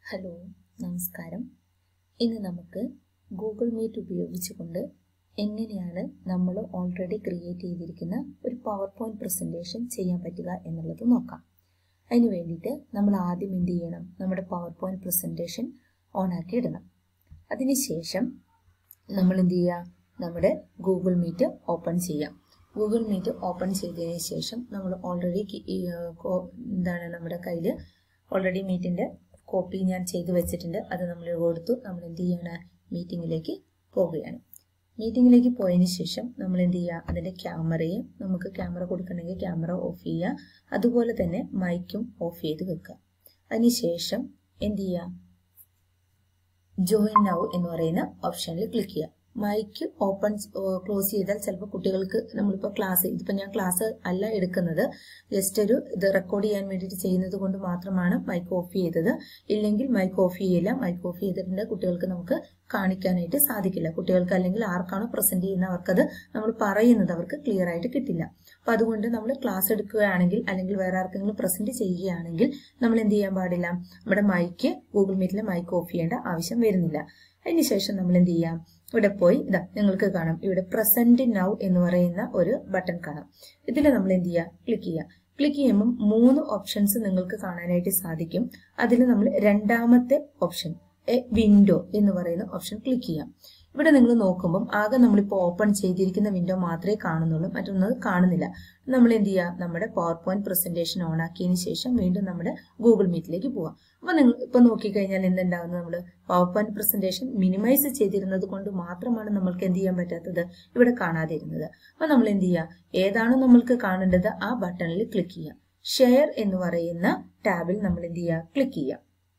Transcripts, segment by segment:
hello നമസ്കാരം ഇന്ന് നമുക്ക് ഗൂഗിൾ മീറ്റ് ഉപയോഗിച്ചുകൊണ്ട് എങ്ങനെയാണ് നമ്മൾ ഓൾറെഡി ക്രിയേറ്റ് ചെയ്തിരിക്കുന്ന ഒരു പവർ പോയിന്റ് പ്രസൻറ്റേഷൻ ചെയ്യാൻ പറ്റുക എന്നുള്ളത് നോക്കാം അതിന് വേണ്ടിയിട്ട് നമ്മൾ ആദ്യം എന്ത് ചെയ്യണം നമ്മുടെ പവർ പോയിന്റ് പ്രസൻറ്റേഷൻ ഓണാക്കി ഇടണം അതിനുശേഷം നമ്മൾ എന്ത് ചെയ്യുക നമ്മുടെ ഗൂഗിൾ മീറ്റ് ഓപ്പൺ ചെയ്യാം ഗൂഗിൾ മീറ്റ് ഓപ്പൺ ചെയ്തതിന് ശേഷം നമ്മൾ ഓൾറെഡി എന്താണ് നമ്മുടെ കയ്യിൽ ഓൾറെഡി മീറ്റിൻ്റെ കോപ്പി ഞാൻ ചെയ്ത് വെച്ചിട്ടുണ്ട് അത് നമ്മൾ കൊടുത്തു നമ്മൾ എന്ത് ചെയ്യാണ് മീറ്റിങ്ങിലേക്ക് പോവുകയാണ് മീറ്റിങ്ങിലേക്ക് പോയതിന് ശേഷം നമ്മൾ എന്ത് ചെയ്യുക അതിൻ്റെ ക്യാമറയും നമുക്ക് ക്യാമറ കൊടുക്കണമെങ്കിൽ ക്യാമറ ഓഫ് ചെയ്യുക അതുപോലെ തന്നെ മൈക്കും ഓഫ് ചെയ്ത് വെക്കുക അതിനുശേഷം എന്ത് ചെയ്യുക ജോയിൻ നൗ എന്ന് പറയുന്ന ഓപ്ഷനിൽ ക്ലിക്ക് ചെയ്യുക മൈക്ക് ഓപ്പൺ ക്ലോസ് ചെയ്താൽ ചിലപ്പോൾ കുട്ടികൾക്ക് നമ്മളിപ്പോൾ ക്ലാസ് ഇതിപ്പോൾ ഞാൻ ക്ലാസ് അല്ല എടുക്കുന്നത് ജസ്റ്റ് ഒരു ഇത് റെക്കോർഡ് ചെയ്യാൻ വേണ്ടിയിട്ട് ചെയ്യുന്നത് കൊണ്ട് മാത്രമാണ് മൈക്ക് ഓഫ് ചെയ്തത് ഇല്ലെങ്കിൽ മൈക്ക് ഓഫ് ചെയ്യില്ല മൈക്ക് ഓഫ് ചെയ്തിട്ടുണ്ട് കുട്ടികൾക്ക് നമുക്ക് കാണിക്കാനായിട്ട് സാധിക്കില്ല കുട്ടികൾക്ക് അല്ലെങ്കിൽ ആർക്കാണോ പ്രസന്റ് ചെയ്യുന്ന അവർക്കത് നമ്മൾ പറയുന്നത് അവർക്ക് ക്ലിയർ ആയിട്ട് കിട്ടില്ല അപ്പൊ അതുകൊണ്ട് നമ്മൾ ക്ലാസ് എടുക്കുകയാണെങ്കിൽ അല്ലെങ്കിൽ വേറെ ആർക്കെങ്കിലും പ്രസന്റ് ചെയ്യുകയാണെങ്കിൽ നമ്മൾ എന്ത് ചെയ്യാൻ പാടില്ല നമ്മുടെ മൈക്ക് ഗൂഗിൾ മീറ്റിലെ മൈക്ക് ഓഫ് ചെയ്യേണ്ട ആവശ്യം വരുന്നില്ല അതിനുശേഷം നമ്മൾ എന്ത് ചെയ്യാം ഇവിടെ പോയി ഇതാ നിങ്ങൾക്ക് കാണാം ഇവിടെ പ്രസന്റ് നൗ എന്ന് പറയുന്ന ഒരു ബട്ടൺ കാണാം ഇതിൽ നമ്മൾ എന്ത് ചെയ്യുക ക്ലിക്ക് ചെയ്യുക ക്ലിക്ക് ചെയ്യുമ്പോൾ മൂന്ന് ഓപ്ഷൻസ് നിങ്ങൾക്ക് കാണാനായിട്ട് സാധിക്കും അതിൽ നമ്മൾ രണ്ടാമത്തെ ഓപ്ഷൻ എ വിൻഡോ എന്ന് പറയുന്ന ഓപ്ഷൻ ക്ലിക്ക് ചെയ്യാം ഇവിടെ നിങ്ങൾ നോക്കുമ്പം ആകെ നമ്മളിപ്പോൾ ഓപ്പൺ ചെയ്തിരിക്കുന്ന വിൻഡോ മാത്രമേ കാണുന്നുള്ളൂ മറ്റൊന്നത് കാണുന്നില്ല നമ്മൾ എന്ത് ചെയ്യുക നമ്മുടെ പവർ പോയിന്റ് പ്രസന്റേഷൻ ഓൺ ആക്കിയതിന് ശേഷം വീണ്ടും നമ്മുടെ ഗൂഗിൾ മീറ്റിലേക്ക് പോവാം അപ്പൊ നിങ്ങൾ ഇപ്പൊ നോക്കിക്കഴിഞ്ഞാൽ എന്തുണ്ടാവുന്നത് നമ്മൾ പവർ പോയിന്റ് പ്രസന്റേഷൻ മിനിമൈസ് ചെയ്തിരുന്നത് കൊണ്ട് മാത്രമാണ് നമ്മൾക്ക് എന്ത് ചെയ്യാൻ പറ്റാത്തത് ഇവിടെ കാണാതെ ഇരുന്നത് അപ്പൊ നമ്മൾ എന്ത് ചെയ്യുക ഏതാണോ നമ്മൾക്ക് കാണേണ്ടത് ആ ബട്ടണിൽ ക്ലിക്ക് ചെയ്യുക ഷെയർ എന്ന് പറയുന്ന ടാബിൽ നമ്മൾ എന്ത് ചെയ്യുക ക്ലിക്ക് ചെയ്യുക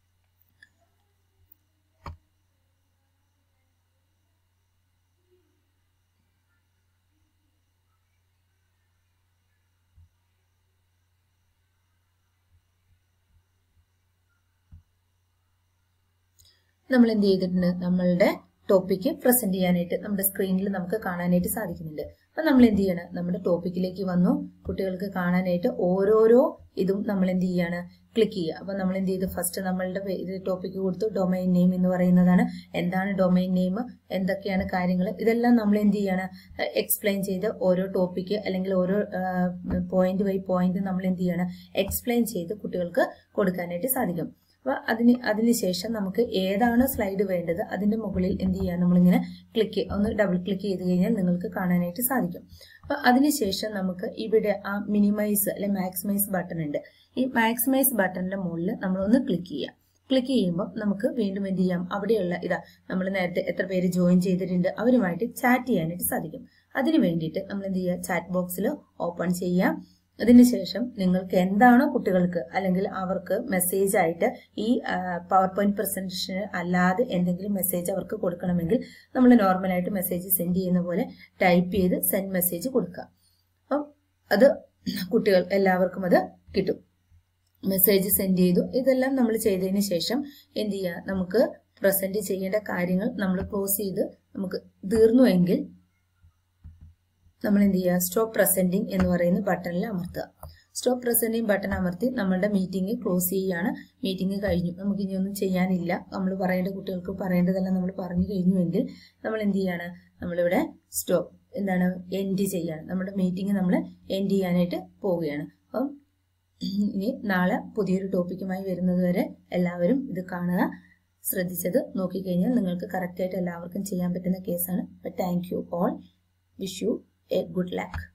നമ്മൾ എന്ത് ചെയ്തിട്ടുണ്ട് നമ്മളുടെ ടോപ്പിക്ക് പ്രസന്റ് ചെയ്യാനായിട്ട് നമ്മുടെ സ്ക്രീനിൽ നമുക്ക് കാണാനായിട്ട് സാധിക്കുന്നുണ്ട് അപ്പൊ നമ്മൾ എന്ത് ചെയ്യണം നമ്മുടെ ടോപ്പിക്കിലേക്ക് വന്നു കുട്ടികൾക്ക് കാണാനായിട്ട് ഓരോരോ ഇതും നമ്മൾ എന്ത് ചെയ്യാണ് ക്ലിക്ക് ചെയ്യുക അപ്പൊ നമ്മൾ എന്ത് ചെയ്തു ഫസ്റ്റ് നമ്മളുടെ ഇത് ടോപ്പിക്ക് കൊടുത്തു ഡൊമൈൻ നെയിം എന്ന് പറയുന്നതാണ് എന്താണ് ഡൊമൈൻ നെയിം എന്തൊക്കെയാണ് കാര്യങ്ങൾ ഇതെല്ലാം നമ്മൾ എന്ത് ചെയ്യാണ് എക്സ്പ്ലെയിൻ ചെയ്ത് ഓരോ ടോപ്പിക്ക് അല്ലെങ്കിൽ ഓരോ പോയിന്റ് ബൈ പോയിന്റ് നമ്മൾ എന്ത് ചെയ്യണം എക്സ്പ്ലെയിൻ ചെയ്ത് കുട്ടികൾക്ക് കൊടുക്കാനായിട്ട് സാധിക്കും അപ്പൊ അതിന് അതിനുശേഷം നമുക്ക് ഏതാണ് സ്ലൈഡ് വേണ്ടത് അതിന്റെ മുകളിൽ എന്ത് ചെയ്യാം നമ്മളിങ്ങനെ ക്ലിക്ക് ഒന്ന് ഡബിൾ ക്ലിക്ക് ചെയ്ത് കഴിഞ്ഞാൽ നിങ്ങൾക്ക് കാണാനായിട്ട് സാധിക്കും അപ്പൊ അതിനുശേഷം നമുക്ക് ഇവിടെ ആ മിനിമൈസ് അല്ലെ മാക്സിമൈസ് ബട്ടൺ ഉണ്ട് ഈ മാക്സിമൈസ് ബട്ടണിന്റെ മുകളിൽ നമ്മൾ ഒന്ന് ക്ലിക്ക് ചെയ്യാം ക്ലിക്ക് ചെയ്യുമ്പോൾ നമുക്ക് വീണ്ടും എന്ത് ചെയ്യാം അവിടെയുള്ള ഇതാ നമ്മൾ നേരത്തെ എത്ര പേര് ജോയിൻ ചെയ്തിട്ടുണ്ട് അവരുമായിട്ട് ചാറ്റ് ചെയ്യാനായിട്ട് സാധിക്കും അതിന് വേണ്ടിയിട്ട് നമ്മൾ എന്ത് ചെയ്യുക ചാറ്റ് ബോക്സിൽ ഓപ്പൺ ചെയ്യാം അതിനുശേഷം നിങ്ങൾക്ക് എന്താണോ കുട്ടികൾക്ക് അല്ലെങ്കിൽ അവർക്ക് മെസ്സേജ് ആയിട്ട് ഈ പവർ പോയിന്റ് പ്രസന്റേഷൻ അല്ലാതെ എന്തെങ്കിലും മെസ്സേജ് അവർക്ക് കൊടുക്കണമെങ്കിൽ നമ്മൾ നോർമലായിട്ട് മെസ്സേജ് സെൻഡ് ചെയ്യുന്ന പോലെ ടൈപ്പ് ചെയ്ത് സെൻഡ് മെസ്സേജ് കൊടുക്കുക അപ്പം അത് കുട്ടികൾ എല്ലാവർക്കും അത് കിട്ടും മെസ്സേജ് സെൻഡ് ചെയ്തു ഇതെല്ലാം നമ്മൾ ചെയ്തതിന് ശേഷം എന്ത് ചെയ്യുക നമുക്ക് പ്രസന്റ് ചെയ്യേണ്ട കാര്യങ്ങൾ നമ്മൾ ക്ലോസ് ചെയ്ത് നമുക്ക് തീർന്നുവെങ്കിൽ നമ്മൾ എന്ത് ചെയ്യുക സ്റ്റോപ്പ് പ്രസന്റിങ് എന്ന് പറയുന്ന ബട്ടണിൽ അമർത്തുക സ്റ്റോപ്പ് പ്രസന്റിങ് ബട്ടൺ അമർത്തി നമ്മളുടെ മീറ്റിംഗ് ക്ലോസ് ചെയ്യുകയാണ് മീറ്റിംഗ് കഴിഞ്ഞു നമുക്ക് ഇനി ഒന്നും ചെയ്യാനില്ല നമ്മൾ പറയേണ്ട കുട്ടികൾക്ക് പറയേണ്ടതെല്ലാം നമ്മൾ പറഞ്ഞു കഴിഞ്ഞുവെങ്കിൽ നമ്മൾ എന്ത് ചെയ്യാണ് നമ്മളിവിടെ സ്റ്റോപ്പ് എന്താണ് എൻഡ് ചെയ്യാണ് നമ്മുടെ മീറ്റിംഗ് നമ്മൾ എൻഡ് ചെയ്യാനായിട്ട് പോവുകയാണ് അപ്പം ഇനി നാളെ പുതിയൊരു ടോപ്പിക്കുമായി വരുന്നത് വരെ എല്ലാവരും ഇത് കാണുക ശ്രദ്ധിച്ചത് നോക്കിക്കഴിഞ്ഞാൽ നിങ്ങൾക്ക് കറക്റ്റായിട്ട് എല്ലാവർക്കും ചെയ്യാൻ പറ്റുന്ന കേസാണ് thank you all wish you a good luck